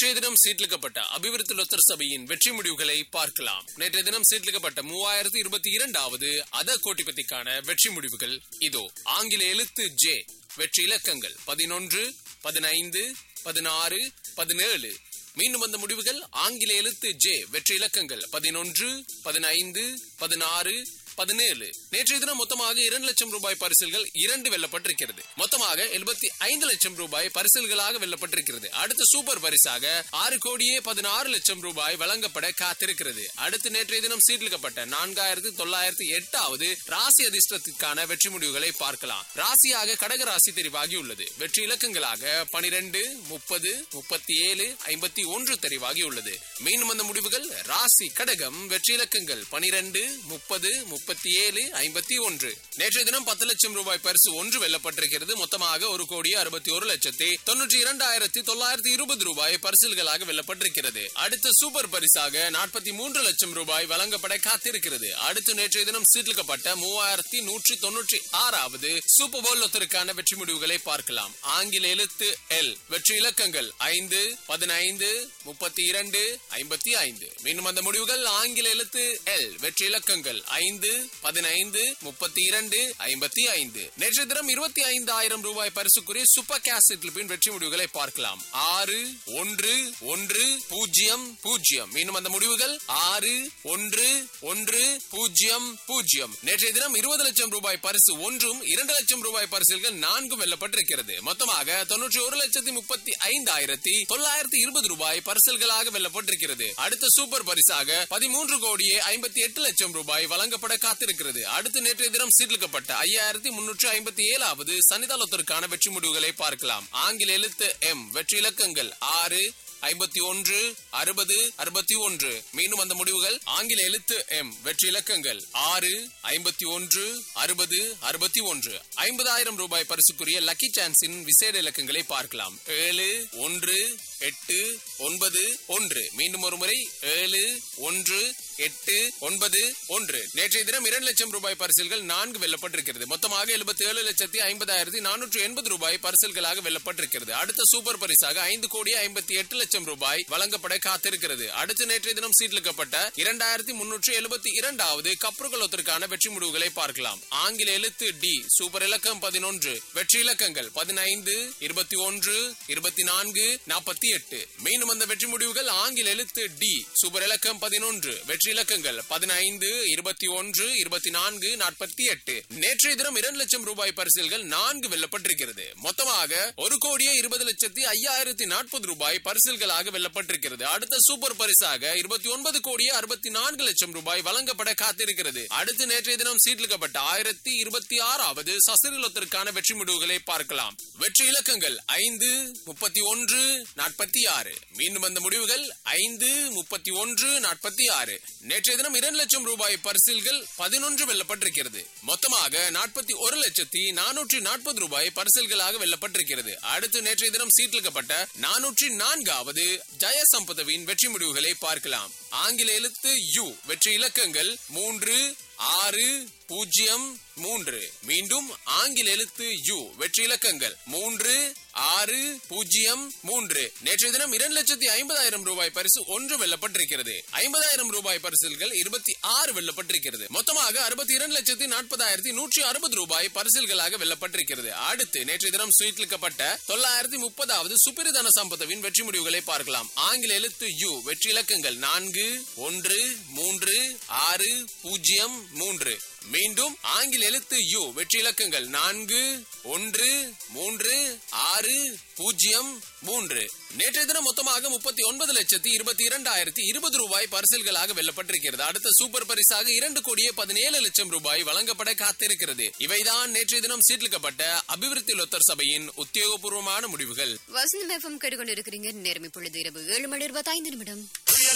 நேற்றைய தினம் சீட்லிக்கப்பட்ட அபிவிருத்தி லொத்தர் சபையின் வெற்றி முடிவுகளை பார்க்கலாம் நேற்றைய தினம் சீட்லிக்கப்பட்ட மூவாயிரத்தி இருபத்தி இரண்டாவது அத கோட்டிபத்திக்கான வெற்றி முடிவுகள் இதோ ஆங்கில எழுத்து ஜே வெற்றி இலக்கங்கள் பதினொன்று பதினைந்து பதினாறு பதினேழு மீண்டும் வந்த முடிவுகள் ஆங்கில எழுத்து ஜே வெற்றி இலக்கங்கள் பதினொன்று பதினைந்து பதினாறு பதினேழு நேற்றைய தினம் மொத்தமாக இரண்டு லட்சம் ரூபாய் பரிசில்கள் இரண்டு வெல்லப்பட்டிருக்கிறது மொத்தமாக எழுபத்தி ஐந்து லட்சம் ரூபாய் பரிசில்களாக வெல்லப்பட்டிருக்கிறது அடுத்த சூப்பர் பரிசாக ஆறு கோடியே பதினாறு லட்சம் ரூபாய் வழங்கப்பட காத்திருக்கிறது அடுத்து நேற்றைய தினம் சீட்லிக்கப்பட்ட நான்காயிரத்தி தொள்ளாயிரத்தி எட்டாவது ராசி அதிர்ஷ்டத்திற்கான வெற்றி முடிவுகளை பார்க்கலாம் ராசியாக கடக ராசி தெரிவாகி உள்ளது வெற்றி இலக்கங்களாக பனிரெண்டு முப்பது முப்பத்தி ஏழு ஐம்பத்தி ஒன்று தெரிவாகி உள்ளது மீண்டும் அந்த முடிவுகள் ராசி கடகம் வெற்றி இலக்கங்கள் பனிரெண்டு முப்பது முப்பத்தி ஏழு ஐம்பத்தி ஒன்று நேற்றைய தினம் பத்து லட்சம் ரூபாய் பரிசு ஒன்று வெல்லப்பட்டிருக்கிறது மொத்தமாக ஒரு கோடி அறுபத்தி ஒரு லட்சத்தி தொன்னூற்றி இரண்டாயிரத்தி தொள்ளாயிரத்தி இருபது ரூபாய் பரிசில்களாக வெல்லப்பட்டிருக்கிறது அடுத்த சூப்பர் பரிசாக நாற்பத்தி மூன்று லட்சம் ரூபாய் வழங்கப்பட காத்திருக்கிறது அடுத்து நேற்றைய தினம் சீட்லிக்கப்பட்ட மூவாயிரத்தி நூற்றி தொன்னூற்றி ஆறாவது சூப்பர் போல் ஒத்தருக்கான வெற்றி முடிவுகளை பார்க்கலாம் ஆங்கில எழுத்து எல் வெற்றி இலக்கங்கள் ஐந்து பதினைந்து முப்பத்தி இரண்டு ஐம்பத்தி ஐந்து மீண்டும் அந்த முடிவுகள் ஆங்கில எழுத்து எல் வெற்றி இலக்கங்கள் ஐந்து பதினைந்து முப்பத்தி இரண்டு ஐம்பத்தி ஐந்து நேற்று தினம் இருபத்தி ஐந்தாயிரம் ரூபாய் பரிசுக்குரிய சூப்பர் கேசட் பின் வெற்றி முடிவுகளை பார்க்கலாம் ஆறு ஒன்று ஒன்று பூஜ்ஜியம் பூஜ்ஜியம் மீண்டும் அந்த முடிவுகள் ஆறு ஒன்று ஒன்று பூஜ்ஜியம் பூஜ்ஜியம் நேற்றைய தினம் இருபது லட்சம் ரூபாய் பரிசு ஒன்றும் இரண்டு லட்சம் ரூபாய் பரிசுகள் நான்கும் வெல்லப்பட்டிருக்கிறது மொத்தமாக தொன்னூற்றி ஒரு லட்சத்தி முப்பத்தி ஐந்தாயிரத்தி தொள்ளாயிரத்தி இருபது ரூபாய் பரிசல்களாக வெல்லப்பட்டிருக்கிறது அடுத்த சூப்பர் பரிசாக பதிமூன்று கோடியே ஐம்பத்தி எட்டு லட்சம் ரூபாய் வழங்கப்பட காத்திருக்கிறது அடுத்து நேற்றைய தினம் சீட்லிக்கப்பட்ட ஐயாயிரத்தி முன்னூற்று ஐம்பத்தி ஏழாவது சனிதாலத்திற்கான வெற்றி முடிவுகளை பார்க்கலாம் ஆங்கில எழுத்து எம் வெற்றி இலக்கங்கள் ஆறு ஐம்பத்தி ஒன்று அறுபது அறுபத்தி ஒன்று மீண்டும் அந்த முடிவுகள் ஆங்கில எழுத்து எம் வெற்றி இலக்கங்கள் ஆறு ஐம்பத்தி ஒன்று அறுபது அறுபத்தி ஒன்று ஐம்பதாயிரம் ரூபாய் பரிசுக்குரிய லக்கி சான்ஸின் விசேட இலக்கங்களை பார்க்கலாம் ஏழு ஒன்று எட்டு ஒன்பது ஒன்று மீண்டும் ஒரு முறை ஏழு ஒன்று எட்டு ஒன்பது ஒன்று நேற்றைய தினம் இரண்டு லட்சம் ரூபாய் பரிசில்கள் நான்கு வெல்லப்பட்டிருக்கிறது மொத்தமாக எழுபத்தி ஏழு லட்சத்தி ஐம்பதாயிரத்தி நானூற்று எண்பது ரூபாய் பரிசில்களாக வெல்லப்பட்டிருக்கிறது அடுத்த சூப்பர் பரிசாக ஐந்து கோடி ஐம்பத்தி எட்டு லட்சம் ரூபாய் வழங்கப்பட காத்திருக்கிறது அடுத்து நேற்றைய தினம் சீட்லிக்கப்பட்ட இரண்டாயிரத்தி முன்னூற்று எழுபத்தி இரண்டாவது கப்ருகுலத்திற்கான வெற்றி முடிவுகளை பார்க்கலாம் ஆங்கில எழுத்து டி சூப்பர் இலக்கம் பதினொன்று வெற்றி இலக்கங்கள் பதினைந்து இருபத்தி ஒன்று இருபத்தி நான்கு நாற்பத்தி எட்டு மீண்டும் அந்த வெற்றி முடிவுகள் ஆங்கில எழுத்து டி சூப்பர் இலக்கம் பதினொன்று வெற்றி இலக்கங்கள் பதினைந்து இருபத்தி ஒன்று இருபத்தி நான்கு நாற்பத்தி எட்டு நேற்றைய தினம் இரண்டு லட்சம் ரூபாய் பரிசில்கள் நான்கு வெல்லப்பட்டிருக்கிறது மொத்தமாக ஒரு கோடியே இருபது லட்சத்தி ஐயாயிரத்தி நாற்பது ரூபாய் பரிசில்களாக வெல்லப்பட்டிருக்கிறது அடுத்த சூப்பர் பரிசாக இருபத்தி ஒன்பது கோடியே அறுபத்தி நான்கு லட்சம் ரூபாய் வழங்கப்பட காத்திருக்கிறது அடுத்து நேற்றைய தினம் சீட்லிக்கப்பட்ட ஆயிரத்தி இருபத்தி ஆறாவது சசிரலத்திற்கான வெற்றி முடிவுகளை பார்க்கலாம் வெற்றி இலக்கங்கள் ஐந்து முப்பத்தி ஒன்று நாற்பத்தி ஆறு மீண்டும் அந்த முடிவுகள் ஐந்து முப்பத்தி ஒன்று நாற்பத்தி ஆறு நேற்றைய தினம் இரண்டு லட்சம் ரூபாய் பரிசில்கள் பதினொன்று வெல்லப்பட்டிருக்கிறது மொத்தமாக நாற்பத்தி ஒரு லட்சத்தி நானூற்றி நாற்பது ரூபாய் பரிசில்களாக வெல்லப்பட்டிருக்கிறது அடுத்து நேற்றைய தினம் சீட்லிக்கப்பட்ட நானூற்றி நான்காவது ஜெயசம்பதவின் வெற்றி முடிவுகளை பார்க்கலாம் ஆங்கில எழுத்து யு வெற்றி இலக்கங்கள் மூன்று ஆறு பூஜ்ஜியம் மூன்று மீண்டும் ஆங்கில எழுத்து யு வெற்றி இலக்கங்கள் மூன்று ஆறு பூஜ்ஜியம் மூன்று நேற்றைய தினம் இரண்டு லட்சத்தி ஐம்பதாயிரம் ரூபாய் பரிசு ஒன்று வெல்லப்பட்டிருக்கிறது ஐம்பதாயிரம் ரூபாய் பரிசில்கள் இருபத்தி ஆறு வெல்லப்பட்டிருக்கிறது மொத்தமாக அறுபத்தி இரண்டு லட்சத்தி நாற்பதாயிரத்தி நூற்றி அறுபது ரூபாய் பரிசில்களாக வெல்லப்பட்டிருக்கிறது அடுத்து நேற்றைய தினம் சுயிட்லிக்கப்பட்ட தொள்ளாயிரத்தி முப்பதாவது சுப்பிரதன சம்பதவின் வெற்றி முடிவுகளை பார்க்கலாம் ஆங்கில எழுத்து யு வெற்றி இலக்கங்கள் நான்கு ஒன்று மூன்று ஆறு பூஜ்ஜியம் மூன்று மீண்டும் ஆங்கில எழுத்து யு வெற்றி இலக்கங்கள் நான்கு ஒன்று மூன்று ஆறு பூஜ்ஜியம் மூன்று நேற்றைய தினம் மொத்தமாக முப்பத்தி ஒன்பது லட்சத்தி இருபத்தி இரண்டாயிரத்தி இருபது ரூபாய் பரிசில்களாக வெல்லப்பட்டிருக்கிறது அடுத்த சூப்பர் பரிசாக இரண்டு கோடியே பதினேழு லட்சம் ரூபாய் வழங்கப்பட காத்திருக்கிறது இவைதான் நேற்றைய தினம் சீட்லிக்கப்பட்ட அபிவிருத்தி லொத்தர் சபையின் உத்தியோகபூர்வமான முடிவுகள் வசந்தம் எஃப்எம் கேட்டுக்கொண்டிருக்கிறீங்க நேரம் இப்பொழுது இரவு ஏழு மணி இருபத்தைந்து நிமிடம்